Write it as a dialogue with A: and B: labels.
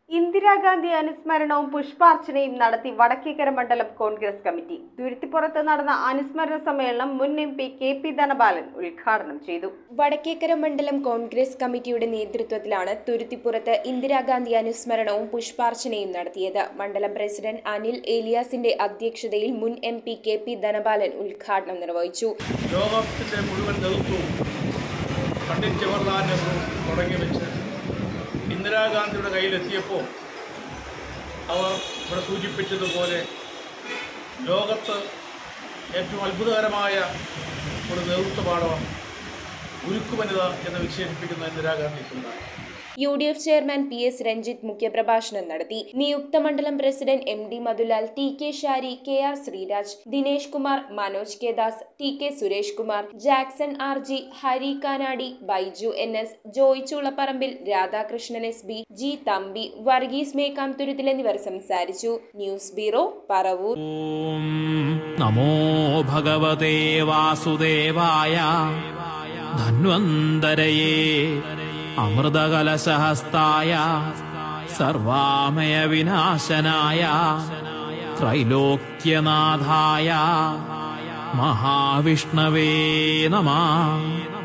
A: ഇന്ദിരാഗാന്ധി അനുസ്മരണവും പുഷ്പാർച്ചനയും നടത്തി വടക്കേക്കര മണ്ഡലം കോൺഗ്രസ് കമ്മിറ്റി തുരുത്തിപ്പുറത്ത് നടന്ന അനുസ്മരണ സമ്മേളനം മുൻ M P K P Dhanapalan ഉദ്ഘാടനം ചെയ്തു
B: വടക്കേക്കര മണ്ഡലം കോൺഗ്രസ് കമ്മിറ്റിയുടെ നേതൃത്വത്തിലാണ് തുരുത്തിപ്പുറത്ത് ഇന്ദിരാഗാന്ധി അനുസ്മരണവും പുഷ്പാർച്ചനയും നടത്തിയത് മണ്ഡലം പ്രസിഡന്റ് അനിൽ ഏലിയാസിന്റെ അധ്യക്ഷതയിൽ മുൻ M P K P Dhanapalan ഉദ്ഘാടനം നിർവഹിച്ചു
C: ലോകത്തിൻ്റെ മുഴുവൻ നേതൃത്വവും പണ്ഡിറ്റ് ജവഹർലാൽ നെഹ്റു തുടങ്ങി വെച്ച് ഇന്ദിരാഗാന്ധിയുടെ കയ്യിലെത്തിയപ്പോൾ അവർ ഇവിടെ സൂചിപ്പിച്ചതുപോലെ ലോകത്ത് ഏറ്റവും അത്ഭുതകരമായ ഒരു നേതൃത്വപാഠം ഉരുക്കുവനിത എന്ന് വിശേഷിപ്പിക്കുന്ന ഇന്ദിരാഗാന്ധിക്കുണ്ടായി
B: U D F chairman P S Ranjith മുഖ്യപ്രഭാഷണം നടത്തി നിയുക്ത മണ്ഡലം president M D Madhulal T K Shari K R Sreeraj Dinesh Kumar Manoj K Das T K Suresh Kumar Jackson R G Hari Kanadi Baiju N S Joy Chulaparambil Radhakrishnan S B G Thampi Varghese Mekkamthuruthil എന്നിവർ സംസാരിച്ചു ന്യൂസ് ബ്യൂറോ പറവൂർ
D: ॐ नमो भगवते वासुदेवाय धन्वन्तरये अमृतकलशहस्ताय सर्वामयविनाशनाय त्रैलोक्यनाथाय महाविष्णवे नमः